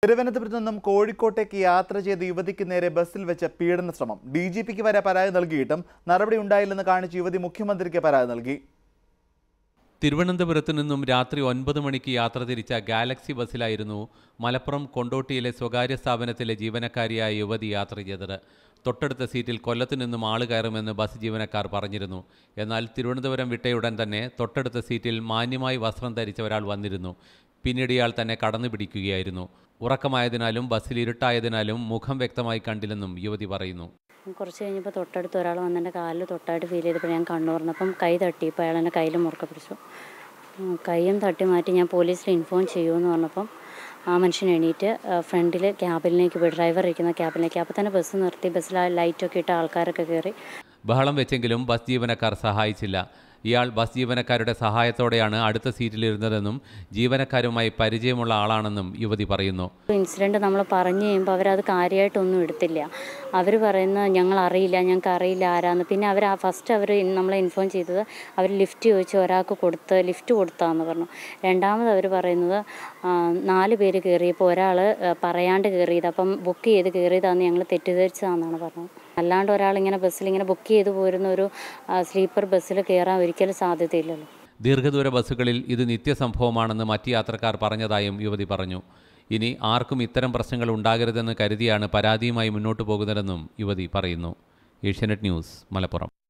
തിരുവനന്തപുരത്ത് നിന്നും കോഴിക്കോട്ടേക്ക് യാത്ര ചെയ്ത യുവതിക്ക് നേരെ ബസ്സിൽ വെച്ച് പീഡന ശ്രമം ഡി ജി പിക്ക് വരെ പരാതി നൽകിയിട്ടും നടപടി ഉണ്ടായില്ലെന്ന് കാണിച്ച് യുവതി മുഖ്യമന്ത്രിക്ക് പരാതി നൽകി തിരുവനന്തപുരത്ത് നിന്നും രാത്രി ഒൻപത് മണിക്ക് യാത്ര തിരിച്ച ഗാലക്സി ബസ്സിലായിരുന്നു മലപ്പുറം കൊണ്ടോട്ടിയിലെ സ്വകാര്യ സ്ഥാപനത്തിലെ ജീവനക്കാരിയായ യുവതി യാത്ര ചെയ്തത് തൊട്ടടുത്ത സീറ്റിൽ കൊല്ലത്ത് നിന്നും ആള് കയറുമെന്ന് ബസ് ജീവനക്കാർ പറഞ്ഞിരുന്നു എന്നാൽ തിരുവനന്തപുരം വിട്ടയുടൻ തന്നെ തൊട്ടടുത്ത സീറ്റിൽ മാന്യമായി വസ്ത്രം ധരിച്ച ഒരാൾ വന്നിരുന്നു പിന്നീട് ഇയാൾ തന്നെ കടന്നു പിടിക്കുകയായിരുന്നു ഉറക്കമായതിനാലും ബസ്സിൽ ഇരുട്ടായതിനാലും മുഖം വ്യക്തമായി കണ്ടില്ലെന്നും യുവതി പറയുന്നു കുറച്ച് കഴിഞ്ഞപ്പോൾ തൊട്ടടുത്ത് ഒരാൾ വന്ന് എൻ്റെ കാലിൽ തൊട്ടായിട്ട് ഫീൽ ചെയ്തപ്പോൾ ഞാൻ കണ്ണു തുറന്നപ്പം കൈ തട്ടിയപ്പോൾ അയാൾ എൻ്റെ കയ്യിൽ മുറുക്കെ പിടിച്ചു ഉം, കൈയും തട്ടി മാറ്റി ഞാൻ പോലീസിൽ ഇൻഫോം ചെയ്യുമെന്ന് പറഞ്ഞപ്പം ആ മനുഷ്യൻ എണീറ്റ് ഫ്രണ്ടിൽ ക്യാബിലേക്ക് പോയി ഡ്രൈവർ ഇരിക്കുന്ന ക്യാബിലേക്ക് അപ്പോൾ തന്നെ ബസ് നിർത്തി ബസ്സിൽ ആ ലൈറ്റൊക്കെ ഇട്ട് ആൾക്കാരൊക്കെ കയറി ബഹളം വെച്ചെങ്കിലും ബസ് ജീവനക്കാർ സഹായിച്ചില്ല ഇയാൾ ബസ് ജീവനക്കാരുടെ സഹായത്തോടെയാണ് അടുത്ത സീറ്റിലിരുന്നതെന്നും ജീവനക്കാരുമായി പരിചയമുള്ള ആളാണെന്നും യുവതി പറയുന്നു ഇൻസിഡൻറ്റ് നമ്മൾ പറഞ്ഞു കഴിയുമ്പോൾ അവരത് കാര്യമായിട്ടൊന്നും എടുത്തില്ല അവർ പറയുന്ന ഞങ്ങൾ അറിയില്ല ഞങ്ങൾക്ക് അറിയില്ല ആരാന്ന് പിന്നെ അവർ ഫസ്റ്റ് അവർ നമ്മളെ ഇൻഫോം ചെയ്തത് അവർ ലിഫ്റ്റ് ചോദിച്ച് ഒരാൾക്ക് കൊടുത്ത് ലിഫ്റ്റ് കൊടുത്താന്ന് പറഞ്ഞു രണ്ടാമത് അവർ പറയുന്നത് ആ, നാല് പേര് കയറിയപ്പോൾ ഒരാൾ പറയാണ്ട് കയറിയത് അപ്പം ബുക്ക് ചെയ്ത് കയറിയതാന്ന് ഞങ്ങൾ തെറ്റിദ്ധരിച്ചതാണെന്നാണ് പറഞ്ഞത് അല്ലാണ്ട് ഒരാളിങ്ങനെ ബസ്സിൽ ഇങ്ങനെ ബുക്ക് ചെയ്ത് പോരുന്ന ഒരു സ്ലീപ്പർ ബസ്സിൽ കയറാൻ ഒരിക്കലും സാധ്യതയില്ലല്ലോ ദീർഘദൂര ബസ്സുകളിൽ ഇത് നിത്യസംഭവമാണെന്ന് മറ്റ് യാത്രക്കാർ പറഞ്ഞതായും യുവതി പറഞ്ഞു ഇനി ആർക്കും ഇത്തരം പ്രശ്നങ്ങൾ ഉണ്ടാകരുതെന്ന് കരുതിയാണ് പരാതിയുമായി മുന്നോട്ടു പോകുന്നതെന്നും യുവതി പറയുന്നു ഏഷ്യാനെറ്റ് ന്യൂസ് മലപ്പുറം